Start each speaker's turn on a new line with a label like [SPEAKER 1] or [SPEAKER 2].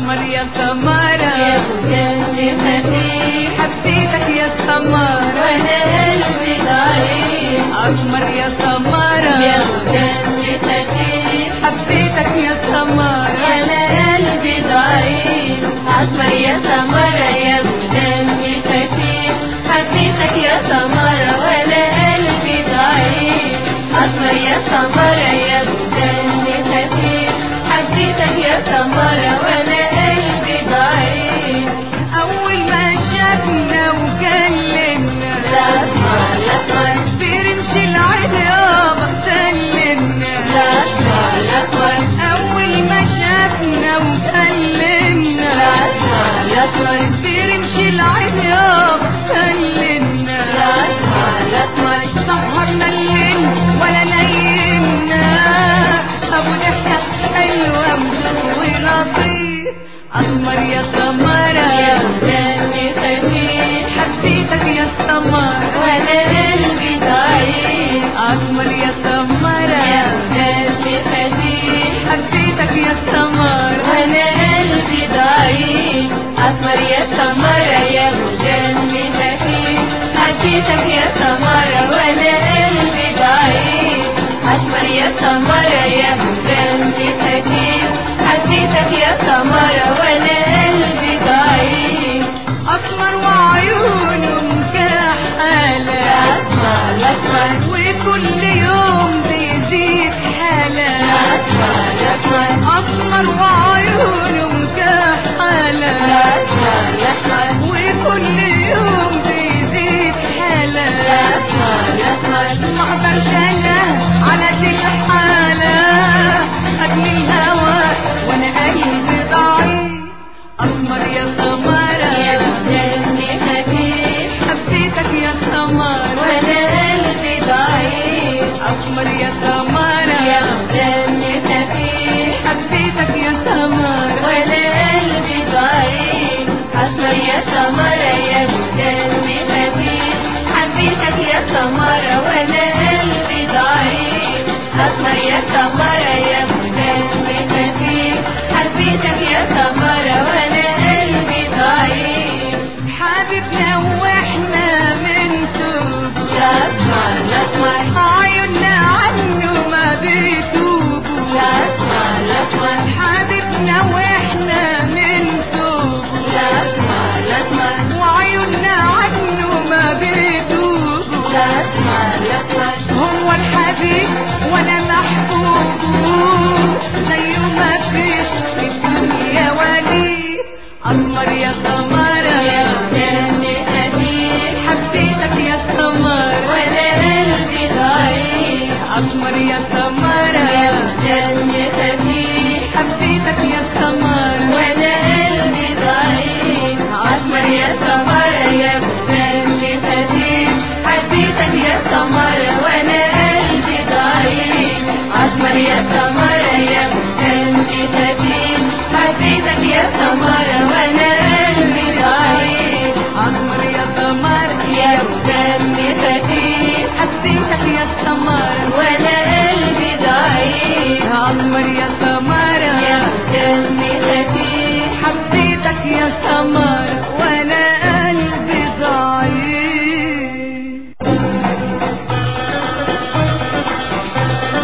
[SPEAKER 1] أسمر يا سمرة
[SPEAKER 2] يا مجنن خفيف
[SPEAKER 1] حبيتك يا سمرة
[SPEAKER 2] وانا قلبي ضعيف
[SPEAKER 1] أسمر يا سمرة
[SPEAKER 2] يا مجنن خفيف
[SPEAKER 1] حبيتك يا سمرة
[SPEAKER 2] وانا قلبي ضعيف عصمر يا سمرة يا مجنن خفيف حبيتك يا سمرة وانا قلبي ضعيف عصمر يا سمرة يا مجنن خفيف حبيتك يا سمرة وانا قلبي ضعيف
[SPEAKER 1] أول ما شافنا وكلمنا
[SPEAKER 2] الأسمر الأسمر
[SPEAKER 1] برمش العيد يابا سلمنا
[SPEAKER 2] الأسمر الأسمر
[SPEAKER 1] أول ما شافنا وكلمنا
[SPEAKER 2] الأسمر الأسمر
[SPEAKER 1] برمش العيد يابا سلمنا
[SPEAKER 2] الأسمر الأسمر
[SPEAKER 1] سهرنا الليل ولا نيمنا ابو ضحكة حلوة وذوق لطيف اسمر يا سمرة
[SPEAKER 2] يا مجنن خفيف
[SPEAKER 1] حبيتك يا سمرة
[SPEAKER 2] وانا قلبي ضعيف
[SPEAKER 1] اسمر يا
[SPEAKER 2] يا
[SPEAKER 1] سمرة
[SPEAKER 2] مجنن خفيف
[SPEAKER 1] حبيتك يا سمرة
[SPEAKER 2] وانا قلبي ضعيف اسمر يا سمرة يا مجنن خفيف حبيتك يا سمرة وانا قلبي ضعيف اسمر يا سمرة يا مجنن خفيف حبيتك يا سمرة وانا قلبي ضعيف
[SPEAKER 1] اسمر وعيونه مكحلة
[SPEAKER 2] الاسمر الاسمر
[SPEAKER 1] وكل يوم بيزيد حالة
[SPEAKER 2] الاسمر الاسمر
[SPEAKER 1] اسمر وعيونه مكحلة
[SPEAKER 2] الاسمر الاسمر
[SPEAKER 1] وكل يوم بيزيد حالة
[SPEAKER 2] الاسمر الاسمر
[SPEAKER 1] ما اقدرش انا على تلك حالة اجمل الهوى وانا قلبي ضعيف اسمر يا
[SPEAKER 2] يا
[SPEAKER 1] سمرة
[SPEAKER 2] مجنن خفيف
[SPEAKER 1] حبيتك يا سمرة
[SPEAKER 2] وانا قلبي ضعيف
[SPEAKER 1] اسمر يا
[SPEAKER 2] يا
[SPEAKER 1] سمرة
[SPEAKER 2] مجنن خفيف
[SPEAKER 1] حبيتك يا سمرة
[SPEAKER 2] وانا قلبي ضعيف اسمر يا سمرة يا مجنن خفيف حبيتك يا سمرة وانا قلبي ضعيف اسمر يا سمرة يا مجنن خفيف حبيتك يا سمرة وانا قلبي ضعيف
[SPEAKER 1] حبيبنا واحنا من توب
[SPEAKER 2] لا اسمر لا اسمر
[SPEAKER 1] عيوننا عنه ما بيتوبوا
[SPEAKER 2] لا اسمر لا اسمر
[SPEAKER 1] حبيبنا واحنا من توب
[SPEAKER 2] لا اسمر لا اسمر
[SPEAKER 1] وعيوننا عنه ما بيتوبوا
[SPEAKER 2] لا اسمر لا اسمر
[SPEAKER 1] هو الحبيب وانا محبوب زيه ما فيش في الدنيا ولي اسمر يا
[SPEAKER 2] يا
[SPEAKER 1] سمرة
[SPEAKER 2] مجنن خفيف
[SPEAKER 1] حبيتك يا سمرة
[SPEAKER 2] وانا قلبي ضعيف
[SPEAKER 1] اسمر يا
[SPEAKER 2] يا
[SPEAKER 1] سمرة
[SPEAKER 2] مجنن خفيف
[SPEAKER 1] حبيتك يا سمرة
[SPEAKER 2] وانا قلبي ضعيف اسمر يا سمرة يا مجنن خفيف حبيتك يا سمرة وانا قلبي ضعيف اسمر يا سمرة يا مجنن خفيف حبيتك يا سمرة وانا قلبي ضعيف
[SPEAKER 1] اسمر يا سمرة
[SPEAKER 2] يا مجنن خفيف
[SPEAKER 1] حبيتك يا سمرة
[SPEAKER 2] وانا قلبي ضعيف
[SPEAKER 1] اسمر يا سمرة
[SPEAKER 2] يا مجنن خفيف
[SPEAKER 1] حبيتك يا سمرة